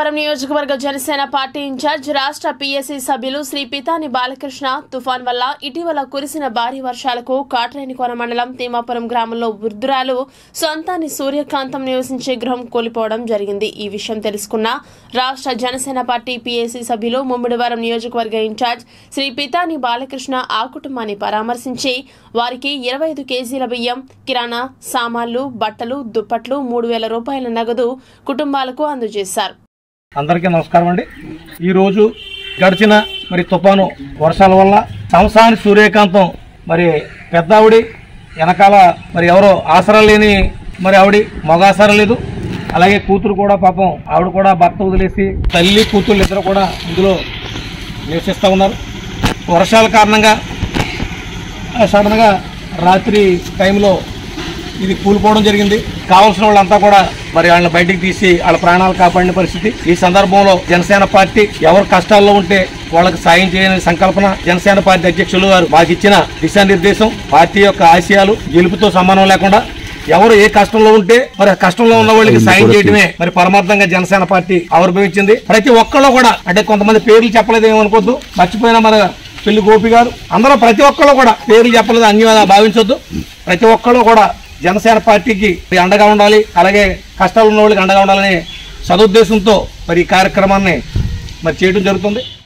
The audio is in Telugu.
ముమ్మిడివరం నియోజకవర్గ జనసేన పార్టీ ఇన్ఛార్జ్ రాష్ట్ర పీఎస్సీ సభ్యులు శ్రీ పితాని బాలకృష్ణ తుఫాన్ వల్ల ఇటీవల కురిసిన భారీ వర్షాలకు కాట్రేనికోన మండలం తీమాపురం గ్రామంలో వృద్ధురాలు సొంతాన్ని సూర్యకాంతం నివసించే గృహం కూలిపోవడం జరిగింది ఈ విషయం తెలుసుకున్న రాష్ట్ర జనసేన పార్టీ పీఎస్సీ సభ్యులు ముమ్మిడివరం నియోజకవర్గ ఇన్ఛార్జ్ శ్రీ పితాని బాలకృష్ణ ఆ కుటుంబాన్ని పరామర్శించి వారికి ఇరవై ఐదు కేజీల బియ్యం కిరాణా సామాన్లు బట్టలు దుప్పట్లు మూడు వేల రూపాయల నగదు కుటుంబాలకు అందజేశారు అందరికీ నమస్కారం అండి ఈరోజు గడిచిన మరి తుఫాను వర్షాల వల్ల సంవత్సరానికి సూర్యకాంతం మరి పెద్ద ఆవిడి వెనకాల మరి ఎవరో ఆసరా లేని మరి ఆవిడ మగ ఆసరా లేదు అలాగే కూతురు కూడా పాపం ఆవిడ కూడా భర్త వదిలేసి తల్లి కూతురు ఇద్దరు కూడా ఇందులో నివసిస్తూ ఉన్నారు వర్షాల కారణంగా ఆ, సడన్గా రాత్రి టైంలో ఇది కూలిపోవడం జరిగింది కావాల్సిన వాళ్ళంతా కూడా మరి వాళ్ళని బయటికి తీసి వాళ్ళ ప్రాణాలు కాపాడిన పరిస్థితి ఈ సందర్భంలో జనసేన పార్టీ ఎవరు కష్టాల్లో ఉంటే వాళ్ళకి సాయం చేయని సంకల్పన జనసేన పార్టీ అధ్యక్షులు వారు మాకు ఇచ్చిన దిశానిర్దేశం పార్టీ యొక్క ఆశయాలు గెలుపుతో సంబంధం లేకుండా ఎవరు ఏ కష్టంలో ఉంటే మరి ఆ కష్టంలో ఉన్న వాళ్ళకి సాయం చేయడమే మరి పరమార్థంగా జనసేన పార్టీ ఆవిర్భవించింది ప్రతి ఒక్కళ్ళు కూడా అంటే కొంతమంది పేర్లు చెప్పలేదు ఏమనుకోద్దు మర్చిపోయినా మన పెళ్లి గోపి గారు అందరూ ప్రతి ఒక్కళ్ళు కూడా పేర్లు చెప్పలేదు అన్యదా భావించొద్దు ప్రతి ఒక్కళ్ళు కూడా జనసేన పార్టీకి అండగా ఉండాలి అలాగే కష్టాలు ఉన్న వాళ్ళకి అండగా ఉండాలనే సదుద్దేశంతో మరి ఈ కార్యక్రమాన్ని మరి చేయడం జరుగుతుంది